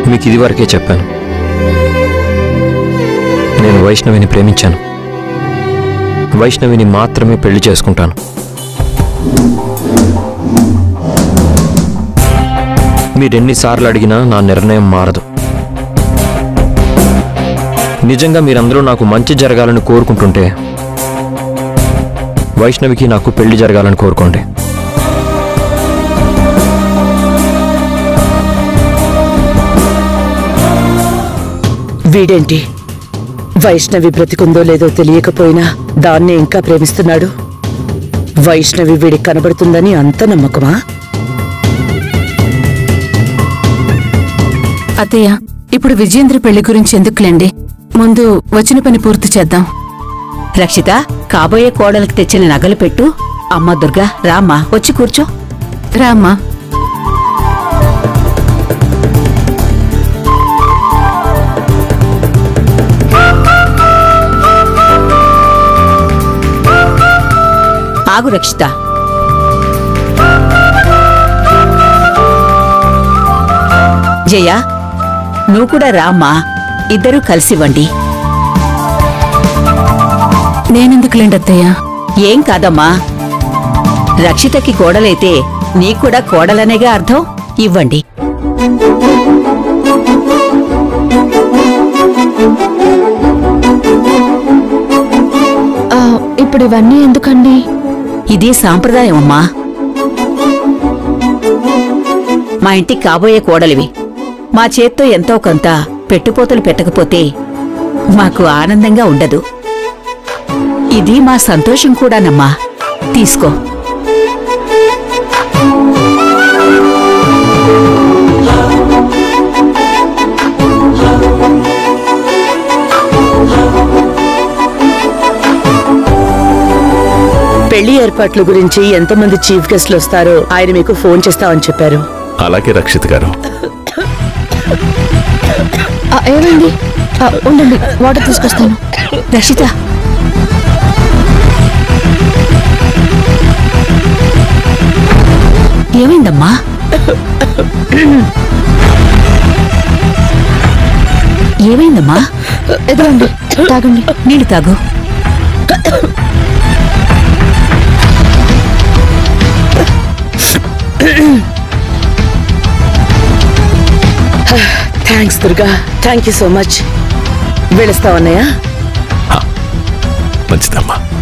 మీకు ఇదివరకే చెప్పాను నేను వైష్ణవిని ప్రేమించాను వైష్ణవిని మాత్రమే పెళ్లి చేసుకుంటాను మీరెన్నిసార్లు అడిగినా నా నిర్ణయం మారదు నిజంగా మీరందరూ నాకు మంచి జరగాలని కోరుకుంటుంటే వైష్ణవికి నాకు పెళ్లి జరగాలని కోరుకోండి వీడేంటి వైష్ణవి బ్రతికుందో లేదో తెలియకపోయినా దాన్నే ఇంకా ప్రేమిస్తున్నాడు వైష్ణవి వీడికి కనబడుతుందని అంత నమ్మకమా అత్తయ్య ఇప్పుడు విజయేంద్ర పెళ్లి గురించి ఎందుకులేండి ముందు వచ్చిన పని పూర్తి చేద్దాం రక్షిత కాబోయే కోడలికి తెచ్చిన నగలు పెట్టు అమ్మ దుర్గా రామ్మా వచ్చి కూర్చో రామ్మా ఆగు రక్షిత జయ నువ్వు కూడా రామ్మా ఇద్దరూ కలిసివ్వండి నేనెందుకులేండి అత్తయ్య ఏం కాదమ్మా రక్షితకి కోడలైతే నీకు కూడా కోడలనేగా అర్థం ఇవ్వండి ఇప్పుడు ఇవన్నీ ఎందుకండి ఇది సాంప్రదాయం అమ్మా మా ఇంటికి కాబోయే కోడలివి మా చేత్తో ఎంతో కొంత పెట్టుపోతలు పెట్టకపోతే మాకు ఆనందంగా ఉండదు ఇది మా సంతోషం కూడానమ్మా తీసుకో పెళ్లి ఏర్పాట్ల గురించి ఎంతమంది చీఫ్ గెస్ట్లు వస్తారో ఆయన మీకు ఫోన్ చేస్తామని చెప్పారు అలాగే రక్షిత్ గారు ఆ, ఏమైంది ఆ, ఉండండి వాటర్ తీసుకొస్తాను రక్షిత ఏమైందమ్మా ఏమైందమ్మా ఎదురండి తాగండి నీళ్ళు తాగు thanks Durga thank you so much వెళుస్తావన్నయ్యా మంచిదమ్మా